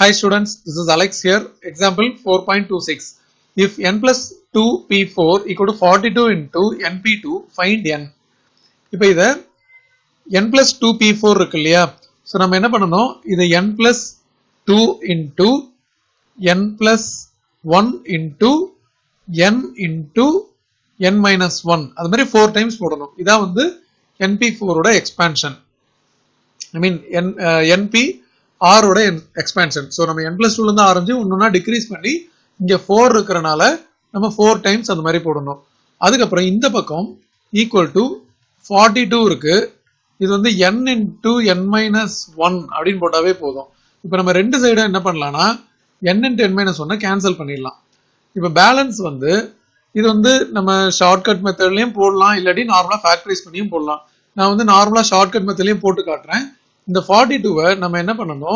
Hi students, this is Alex here. Example 4.26. If n plus 2p4 equal to 42 into np2, find n. இப்போ இதை n plus 2p4 இருக்கு இல்லையா so நம்ம என்ன பண்ணணும் இதை n plus 2 into n plus 1 into n into n minus 1 அது மாதிரி ஃபோர் டைம்ஸ் போடணும் இதான் வந்து np4 ஓட expansion I mean N N P ஆரோட எக்ஸ்பான்ஷன் ஸோ நம்ம என் பிளஸ் டூலேருந்து ஆரம்பிச்சு ஒன்றுனா டிக்ரீஸ் பண்ணி இங்கே ஃபோர் இருக்கிறனால நம்ம ஃபோர் டைம்ஸ் அந்த மாதிரி போடணும் அதுக்கப்புறம் இந்த பக்கம் ஈக்குவல் டு ஃபார்ட்டி டூ இருக்கு இது வந்து N into N minus one அப்படின்னு போட்டாவே போதும் இப்போ நம்ம ரெண்டு சைடும் என்ன பண்ணலாம்னா என் இன்ட்டு என் மைனஸ் ஒன்னை கேன்சல் பண்ணிடலாம் இப்போ பேலன்ஸ் வந்து இது வந்து நம்ம ஷார்ட்கட் மெத்தட்லையும் போடலாம் இல்லாட்டி நார்மலாக ஃபேக்டரைஸ் பண்ணியும் போடலாம் நான் வந்து நார்மலாக ஷார்ட்கட் மெத்தட்லையும் போட்டு காட்டுறேன் இந்த ஃபார்ட்டி டூவை நம்ம என்ன பண்ணணும்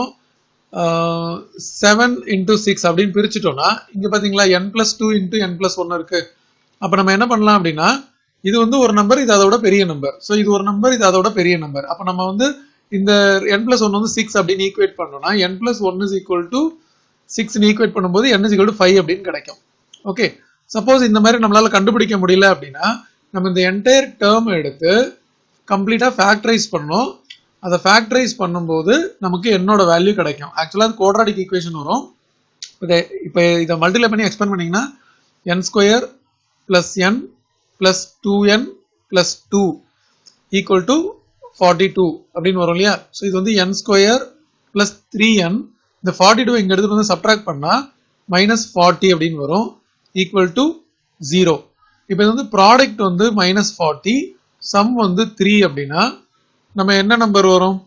செவன் இன்டூ சிக்ஸ் அப்படின்னு பிரிச்சுட்டோம்னா இங்கே பார்த்தீங்களா N plus two into N plus ஒன்று இருக்கு அப்போ நம்ம என்ன பண்ணலாம் அப்படின்னா இது வந்து ஒரு நம்பர் இது அதோட பெரிய நம்பர் ஸோ இது ஒரு நம்பர் இது அதோட பெரிய நம்பர் அப்போ நம்ம வந்து இந்த என் பிளஸ் ஒன் வந்து சிக்ஸ் அப்படின்னு ஈக்குவேட் பண்ணோம்னா N plus one is equal to six equate பண்ணும்போது N is equal to five அப்படின்னு கிடைக்கும் ஓகே சப்போஸ் இந்த மாதிரி நம்மளால கண்டுபிடிக்க முடியல அப்படின்னா நம்ம இந்த என்டையர் டேர்ம் எடுத்து கம்ப்ளீட்டாக ஃபேக்டரைஸ் பண்ணோம் அதை ஃபேக்டரைஸ் பண்ணும்போது நமக்கு என்னோட வேல்யூ கிடைக்கும் ஆக்சுவலாக அது குவாட்ராடிக் ஈக்குவேஷன் வரும் இதை இப்போ இதை மல்டிப்ளை பண்ணி எக்ஸ்பெண்ட் பண்ணீங்கன்னா N square plus N plus two N plus two equal to forty two அப்படின்னு வரும் இல்லையா ஸோ இது வந்து N square plus three N இந்த ஃபார்ட்டி டூ இங்கே எடுத்து வந்து சப்ட்ராக்ட் பண்ணால் மைனஸ் ஃபார்ட்டி அப்படின்னு வரும் ஈக்குவல் டு ஜீரோ இப்போ இது வந்து ப்ராடக்ட் வந்து மைனஸ் ஃபார்ட்டி சம் வந்து த்ரீ அப்படின்னா நம்ம என்ன நம்பர் வரும்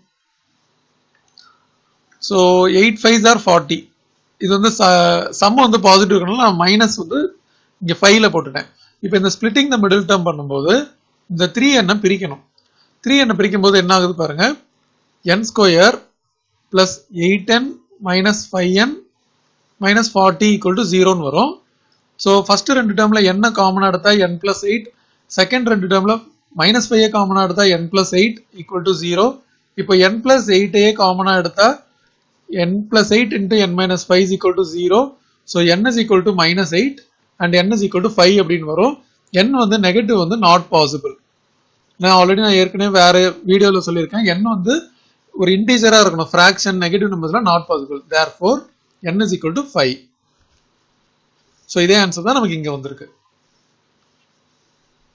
so eight five or forty இது வந்து சம் வந்து பாசிட்டிவ் இருக்கனால நான் மைனஸ் வந்து இங்கே ஃபைவ்ல போட்டுட்டேன் இப்போ இந்த ஸ்பிளிட்டிங் த மிடில் டேர்ம் பண்ணும்போது இந்த த்ரீ எண்ணை பிரிக்கணும் த்ரீ எண்ணை பிரிக்கும் போது என்ன ஆகுது பாருங்க N square plus eight N minus five N minus forty equal to ஜீரோன்னு வரும் ஸோ ஃபர்ஸ்ட் ரெண்டு டேர்ம்ல என்ன காமனாக எடுத்தா என் பிளஸ் எயிட் செகண்ட் ரெண்டு டேர்ம்ல மைனஸ் ஃபைவ் காமனாக எடுத்தா N plus eight equal to zero இப்போ என் பிளஸ் எயிட்டையே காமனாக எடுத்தா N plus eight into N minus five is equal to zero so N is equal to minus eight and N is equal to five அப்படின்னு வரும் என் வந்து negative வந்து not possible நான் already நான் ஏற்கனவே வேற வீடியோவில் சொல்லியிருக்கேன் என் வந்து ஒரு இன்டீஜராக இருக்கணும் ஃப்ராக்ஷன் நெகட்டிவ் நம்பர்ஸ்லாம் not possible therefore N is equal to five so இதே ஆன்சர் தான் நமக்கு இங்கே வந்திருக்கு